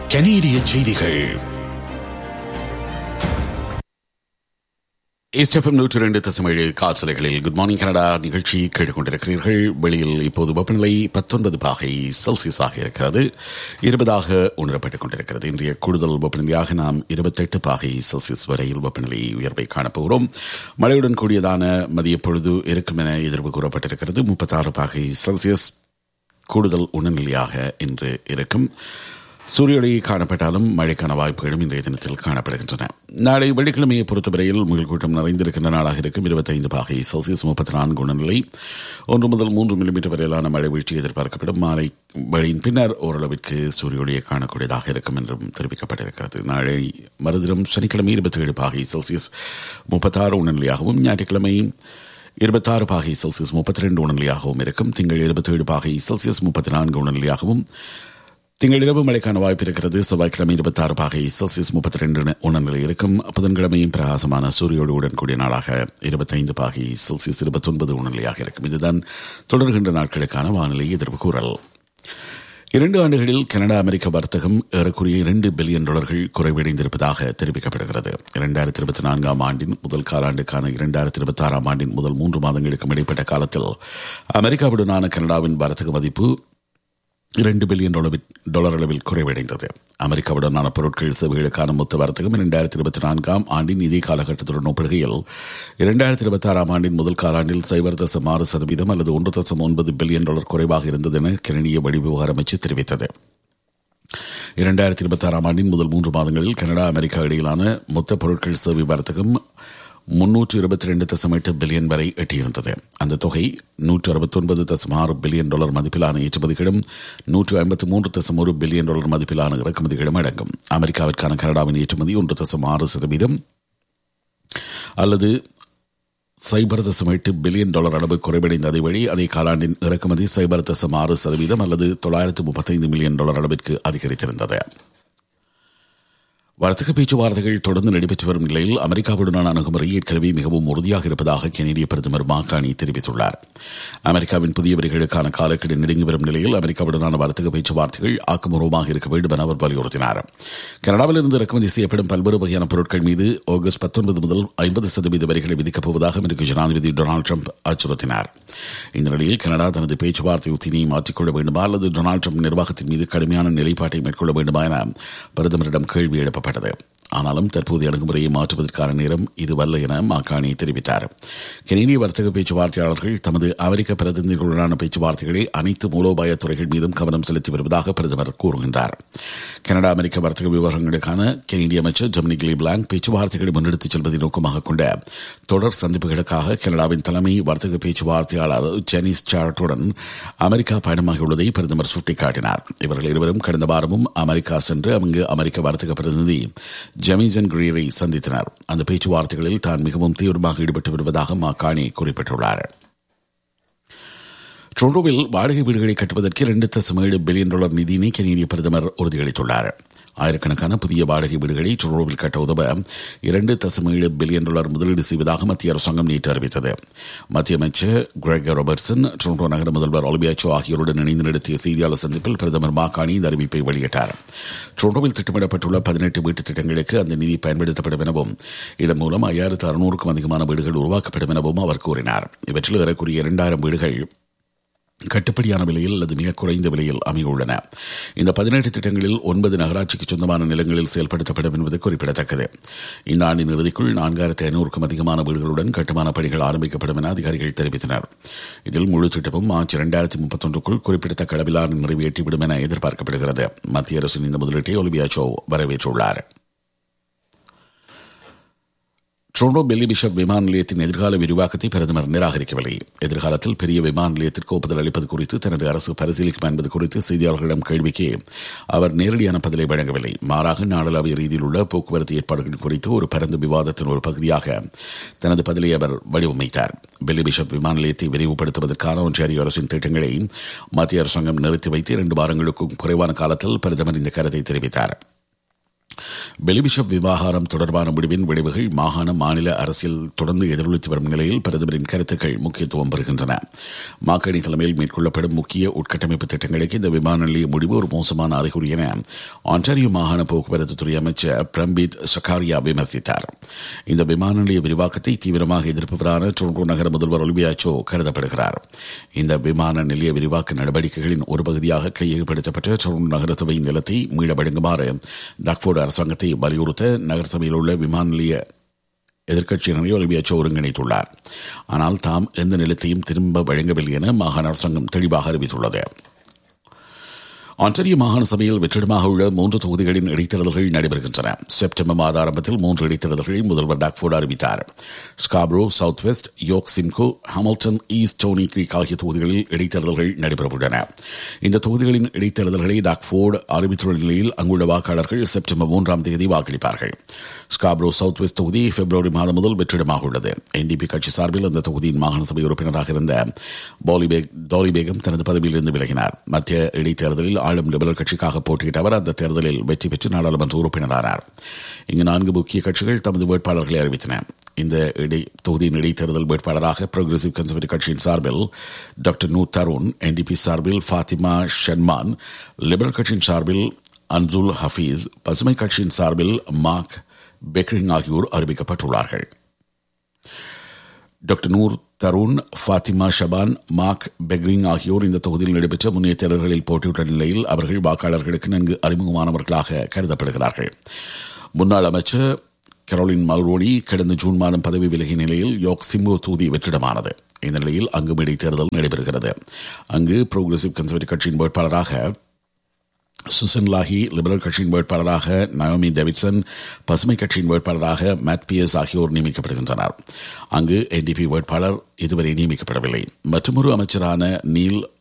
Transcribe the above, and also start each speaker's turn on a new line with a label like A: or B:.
A: கனேடிய செய்திகள் எஸ்எஃப்எம் நூற்றி ரெண்டு தசமேழு காற்றலைகளில் குட் மார்னிங் கனடா நிகழ்ச்சி கேட்டுக்கொண்டிருக்கிறீர்கள் வெளியில் இப்போது வெப்பநிலை பத்தொன்பது பாகை செல்சியஸாக இருக்கிறது இருபதாக உணரப்பட்டுக் கொண்டிருக்கிறது இன்றைய கூடுதல் வெப்பநிலையாக நாம் இருபத்தெட்டு பாகை செல்சியஸ் வரையில் வெப்பநிலை உயர்வை காணப்போகிறோம் மழையுடன் கூடியதான மதிய பொழுது இருக்கும் என எதிர்வு கூறப்பட்டிருக்கிறது முப்பத்தாறு பாகை செல்சியஸ் கூடுதல் உணர்நிலையாக இன்று இருக்கும் சூரியொளி காணப்பட்டாலும் மழைக்கான வாய்ப்புகளும் இன்றைய தினத்தில் காணப்படுகின்றன நாளை வெள்ளிக்கிழமையை பொறுத்தவரையில் முகில் கூட்டம் நிறைந்திருக்கின்ற நாளாக இருக்கும் இருபத்தைந்து பாகை செல்சியஸ் முப்பத்தி நான்கு குணநிலை ஒன்று முதல் மூன்று மில்லிமீட்டர் வரையிலான மழை வீழ்ச்சி எதிர்பார்க்கப்படும் மாலை மழையின் பின்னர் ஓரளவிற்கு சூரியொளியை காணக்கூடியதாக இருக்கும் என்றும் தெரிவிக்கப்பட்டிருக்கிறது நாளை மறுதினம் சனிக்கிழமை இருபத்தி ஏழு பாகை செல்சியஸ் முப்பத்தாறு உணநிலையாகவும் ஞாயிற்றுக்கிழமை இருபத்தாறு பாகை செல்சியஸ் முப்பத்தி ரெண்டு உணநிலையாகவும் இருக்கும் திங்கள் இருபத்தி ஏழு பாகை செல்சியஸ் முப்பத்தி நான்கு உணநிலையாகவும் திங்கள் இரவு மழைக்கான வாய்ப்பு இருக்கிறது செவ்வாய்க்கிழமை இருபத்தி ஆறு பாகை செல்சியஸ் முப்பத்தி ரெண்டு உணர்நிலை இருக்கும் புதன்கிழமையும் பிரகாசமான சூரியோடுடன் கூடிய நாளாக இருபத்தைந்து பாகை செல்சியஸ் இருபத்தொன்பது உணர்நிலையாக இருக்கும் இதுதான் தொடர்கின்ற நாட்களுக்கான வானிலை எதிர்ப்பு கூறல் இரண்டு ஆண்டுகளில் கனடா அமெரிக்க வர்த்தகம் ஏறக்குறைய இரண்டு பில்லியன் டாலர்கள் குறைவடைந்திருப்பதாக தெரிவிக்கப்படுகிறது இரண்டாயிரத்தி இருபத்தி நான்காம் ஆண்டின் முதல் காலாண்டுக்கான இரண்டாயிரத்தி இருபத்தி ஆறாம் ஆண்டின் முதல் மூன்று மாதங்களுக்கும் இடைப்பட்ட காலத்தில் அமெரிக்காவுடனான கனடாவின் வர்த்தக மதிப்பு இரண்டு பில்லியன் டாலர் அளவில் குறைவடைந்தது அமெரிக்காவுடனான பொருட்கள் சேவைகளுக்கான மொத்த வர்த்தகம் இரண்டாயிரத்தி இருபத்தி நான்காம் ஆண்டின் இதே காலகட்டத்துடன் ஒப்பிடுகையில் இரண்டாயிரத்தி இருபத்தி ஆறாம் ஆண்டின் முதல் காலாண்டில் சைபர் தசம் ஆறு சதவீதம் அல்லது ஒன்று தசம் ஒன்பது பில்லியன் டாலர் குறைவாக இருந்தது என கனடிய வெளிவிவகார அமைச்சு தெரிவித்தது இரண்டாயிரத்தி இருபத்தி ஆறாம் ஆண்டின் முதல் மூன்று மாதங்களில் கனடா அமெரிக்கா இடையிலான மொத்த பொருட்கள் சேவை வர்த்தகம் முன்னூற்று இருபத்தி ரெண்டு தசம் எட்டு பில்லியன் வரை எட்டியிருந்தது அந்த தொகை நூற்று அறுபத்தொன்பது தசம் ஆறு பில்லியன் டாலர் மதிப்பிலான ஏற்றுமதிகளும் நூற்று ஐம்பத்தி மூன்று தசம் ஒரு பில்லியன் டாலர் மதிப்பிலான இறக்குமதிகளும் அடங்கும் அமெரிக்காவிற்கான கனடாவின் ஏற்றுமதி ஒன்று தசம் ஆறு சதவீதம் அல்லது சைபர் தசம் எட்டு பில்லியன் டாலர் அளவு குறைவடைந்த அதே வழி அதே காலாண்டின் இறக்குமதி சைபர் தசம் ஆறு சதவீதம் அல்லது தொள்ளாயிரத்து முப்பத்தைந்து மில்லியன் டாலர் அளவிற்கு அதிகரித்திருந்தது வர்த்தக பேச்சுவார்த்தைகள் தொடர்ந்து நடைபெற்று வரும் நிலையில் அமெரிக்காவுடனான அணுகுமுறை ஏற்கனவே மிகவும் உறுதியாக இருப்பதாக கெனடிய பிரதமர் மாகாணி தெரிவித்துள்ளார் அமெரிக்காவின் புதிய வரிகளுக்கான காலக்கெடு நெருங்கி வரும் நிலையில் அமெரிக்காவுடனான வர்த்தக பேச்சுவார்த்தைகள் ஆக்கபூர்வமாக இருக்க வேண்டும் என அவர் வலியுறுத்தினார் கனடாவிலிருந்து இறக்குமதி செய்யப்படும் பல்வேறு வகையான பொருட்கள் மீது ஆகஸ்ட் பத்தொன்பது முதல் ஐம்பது சதவீத வரிகளை விதிக்கப் போவதாக அமெரிக்க ஜனாதிபதி டொனால்டு ட்ரம்ப் அச்சுறுத்தினார் இந்த நிலையில் கனடா தனது பேச்சுவார்த்தை உத்தினை மாற்றிக்கொள்ள வேண்டுமா அல்லது டொனால்டு ட்ரம்ப் நிர்வாகத்தின் மீது கடுமையான நிலைப்பாட்டை மேற்கொள்ள வேண்டுமா என பிரதமரிடம் கேள்வி எழுப்பப்பட்டது செய்யப்பட்டது ஆனாலும் தற்போதைய அணுகுமுறையை மாற்றுவதற்கான நேரம் இதுவல்ல என மாக்காணி தெரிவித்தார் கெனடிய வர்த்தக பேச்சுவார்த்தையாளர்கள் தமது அமெரிக்க பிரதிநிதிகளுடனான பேச்சுவார்த்தைகளை அனைத்து மூலோபாய துறைகள் மீதும் கவனம் செலுத்தி வருவதாக பிரதமர் கூறுகின்றார் கனடா அமெரிக்க வர்த்தக விவகாரங்களுக்கான கெனடிய அமைச்சர் ஜெமினி கிளீப்லாண்ட் பேச்சுவார்த்தைகளை முன்னெடுத்துச் செல்வதை நோக்கமாக கொண்ட தொடர் சந்திப்புகளுக்காக கனடாவின் தலைமை வர்த்தக பேச்சுவார்த்தையாளர் ஜெனிஸ் சாரட்டுடன் அமெரிக்கா பயணமாகியுள்ளதை பிரதமர் சுட்டிக்காட்டினார் இவர்கள் இருவரும் கடந்த வாரமும் அமெரிக்கா சென்று அங்கு அமெரிக்க வர்த்தக பிரதிநிதி ஜெமிசன் கிரீரை சந்தித்தனர் அந்த பேச்சுவார்த்தைகளில் தான் மிகவும் தீவிரமாக ஈடுபட்டு வருவதாக மாகாணி குறிப்பிட்டுள்ளார் டொரண்டோவில் வாடகை வீடுகளை கட்டுவதற்கு இரண்டு தசம் ஏழு பில்லியன் டாலர் நிதியினை கனேடிய பிரதமர் உறுதியளித்துள்ளார் ஆயிரக்கணக்கான புதிய வாடகை வீடுகளை டொரண்டோவில் கட்ட உதவ இரண்டு தசம் ஏழு பில்லியன் டாலர் முதலீடு செய்வதாக மத்திய அரசாங்கம் நேற்று அறிவித்தது மத்திய அமைச்சர் கிரெக் ராபர்ட்சன் டொரண்டோ நகர முதல்வர் ஒலிபியாச்சோ ஆகியோருடன் இணைந்து நடத்திய செய்தியாளர் சந்திப்பில் பிரதமர் மாகாணி இந்த அறிவிப்பை வெளியிட்டார் டொரண்டோவில் திட்டமிடப்பட்டுள்ள பதினெட்டு வீட்டு திட்டங்களுக்கு அந்த நிதி பயன்படுத்தப்படும் எனவும் இதன் மூலம் ஐயாயிரத்து அறுநூறுக்கும் அதிகமான வீடுகள் உருவாக்கப்படும் எனவும் அவர் கூறினார் இவற்றில் ஏறக்குரிய இரண்டாயிரம் வீடுகள் கட்டுப்படியான விலையில் அல்லது மிக குறைந்த விலையில் அமையுள்ளன இந்த பதினெட்டு திட்டங்களில் ஒன்பது நகராட்சிக்கு சொந்தமான நிலங்களில் செயல்படுத்தப்படும் என்பது குறிப்பிடத்தக்கது இந்த ஆண்டின் இறுதிக்குள் நான்காயிரத்து ஐநூறுக்கும் அதிகமான வீடுகளுடன் கட்டுமான பணிகள் ஆரம்பிக்கப்படும் என அதிகாரிகள் தெரிவித்தனர் இதில் முழு திட்டமும் மார்ச் இரண்டாயிரத்தி முப்பத்தொன்றுக்குள் குறிப்பிடத்தக்க அளவிலான நிறைவேற்றிவிடும் என எதிர்பார்க்கப்படுகிறது மத்திய அரசின் இந்த முதலீட்டை ஒலிபியாச்சோ வரவேற்றுள்ளார் டொரண்டோ பெல்லி பிஷப் விமான நிலையத்தின் எதிர்கால விரிவாக்கத்தை பிரதமர் நிராகரிக்கவில்லை எதிர்காலத்தில் பெரிய விமான நிலையத்திற்கு ஒப்புதல் அளிப்பது குறித்து தனது அரசு பரிசீலிக்கும் என்பது குறித்து செய்தியாளர்களிடம் கேள்விக்கு அவர் நேரடியான பதிலை வழங்கவில்லை மாறாக நாடளாவிய ரீதியில் உள்ள போக்குவரத்து ஏற்பாடுகள் குறித்து ஒரு பரந்த விவாதத்தின் ஒரு பகுதியாக தனது பதிலை அவர் வடிவமைத்தார் பெல்லி பிஷப் விமான நிலையத்தை விரிவுபடுத்துவதற்கான ஒன்றிய அரசின் திட்டங்களை மத்திய அரசாங்கம் நிறுத்தி வைத்து இரண்டு வாரங்களுக்கும் குறைவான காலத்தில் பிரதமர் இந்த கருத்தை தெரிவித்தார் பெலிபிஷப் விவகாரம் தொடர்பான முடிவின் விளைவுகள் மாகாண மாநில அரசியல் தொடர்ந்து எதிரொலித்து வரும் நிலையில் பிரதமரின் கருத்துக்கள் முக்கியத்துவம் பெறுகின்றன மாக்கணி தலைமையில் மேற்கொள்ளப்படும் முக்கிய உட்கட்டமைப்பு திட்டங்களுக்கு இந்த விமான நிலைய முடிவு ஒரு மோசமான அறிகுறி என ஆன்டாரியோ மாகாண போக்குவரத்து துறை அமைச்சர் பிரம்பீத் சக்காரியா விமர்சித்தார் இந்த விமான நிலைய விரிவாக்கத்தை தீவிரமாக எதிர்ப்பவரான டொரண்டோ நகர முதல்வர் ஒலிபியாச்சோ கருதப்படுகிறார் இந்த விமான நிலைய விரிவாக்க நடவடிக்கைகளின் ஒரு பகுதியாக கையகப்படுத்தப்பட்ட டொரண்டோ நகரசபையின் நிலத்தை மீள வழங்குமாறு டக்ஃபோர்டு அரசாங்கத்தை வலியுறுத்த நகரசபையில் உள்ள விமான நிலைய எதிர்க்கட்சியினரை ஒலிபியாச்சோ ஒருங்கிணைத்துள்ளார் ஆனால் தாம் எந்த நிலத்தையும் திரும்ப வழங்கவில்லை என மாகாண அரசாங்கம் தெளிவாக அறிவித்துள்ளது ஆன்டரிய மாகாண சபையில் வெற்றிடமாக உள்ள மூன்று தொகுதிகளின் இடைத்தேர்தல்கள் நடைபெறுகின்றன செப்டம்பர் மாத ஆரம்பத்தில் மூன்று இடைத்தேர்தல்களை முதல்வர் டாக்ஃபோர்டு அறிவித்தார் Scarborough South West York Simcoe Hamilton East Stoney Creek ஆகிய தொகுதிகளில் இடைத்தேர்தல்கள் நடைபெறவுள்ளன இந்த தொகுதிகளின் இடைத்தேர்தல்களை டாக்ஃபோர்டு அறிவித்துள்ள நிலையில் அங்குள்ள வாக்காளர்கள் செப்டம்பர் மூன்றாம் தேதி வாக்களிப்பார்கள் ஸ்காப்ரோ சவுத் வெஸ்ட் தொகுதி பிப்ரவரி மாதம் முதல் வெற்றிடமாக உள்ளது என்டிபி கட்சி சார்பில் அந்த தொகுதியின் மாகாண சபை உறுப்பினராக இருந்த டாலி பேகம் தனது பதவியிலிருந்து விலகினார் மத்திய இடைத்தேர்தலில் ஆளும் லிபரல் கட்சிக்காக போட்டியிட்ட அவர் அந்த தேர்தலில் வெற்றி பெற்று நாடாளுமன்ற உறுப்பினரானார் இங்கு நான்கு முக்கிய கட்சிகள் தமது வேட்பாளர்களை அறிவித்தன இந்த இடை தொகுதியின் இடைத்தேர்தல் வேட்பாளராக புரோகிரசிவ் கன்சர்வேட்டிவ் கட்சியின் சார்பில் டாக்டர் நூ தருண் என்டிபி சார்பில் ஃபாத்திமா ஷென்மான் லிபரல் கட்சியின் சார்பில் அன்சுல் ஹபீஸ் பசுமை கட்சியின் சார்பில் மார்க் பெக்ரிங் ஆகியோர் அறிவிக்கப்பட்டுள்ளார்கள் டாக்டர் நூர் தருண் ஃபாத்திமா ஷபான் மார்க் பெக்ரிங் ஆகியோர் இந்த தொகுதியில் நடைபெற்ற முன்னைய தேர்தல்களில் போட்டியிட்ட நிலையில் அவர்கள் வாக்காளர்களுக்கு நன்கு அறிமுகமானவர்களாக கருதப்படுகிறார்கள் முன்னாள் அமைச்சர் கரோலின் மல்ரோனி கடந்த ஜூன் மாதம் பதவி விலகிய நிலையில் யோக் சிம்பு தொகுதி வெற்றிடமானது இந்த நிலையில் அங்கும் இடைத்தேர்தல் நடைபெறுகிறது அங்கு புரோகிரசிவ் கன்சர்வேட்டிவ் கட்சியின் வேட்பாளராக சுசன் லாஹி லிபரல் கட்சியின் வேட்பாளராக நயோமி டேவிட்சன் பசுமை கட்சியின் வேட்பாளராக மேத் பியர்ஸ் ஆகியோர் நியமிக்கப்படுகின்றனர் அங்கு என்டிபி வேட்பாளர் இதுவரை நியமிக்கப்படவில்லை மற்றொரு அமைச்சரான நீல்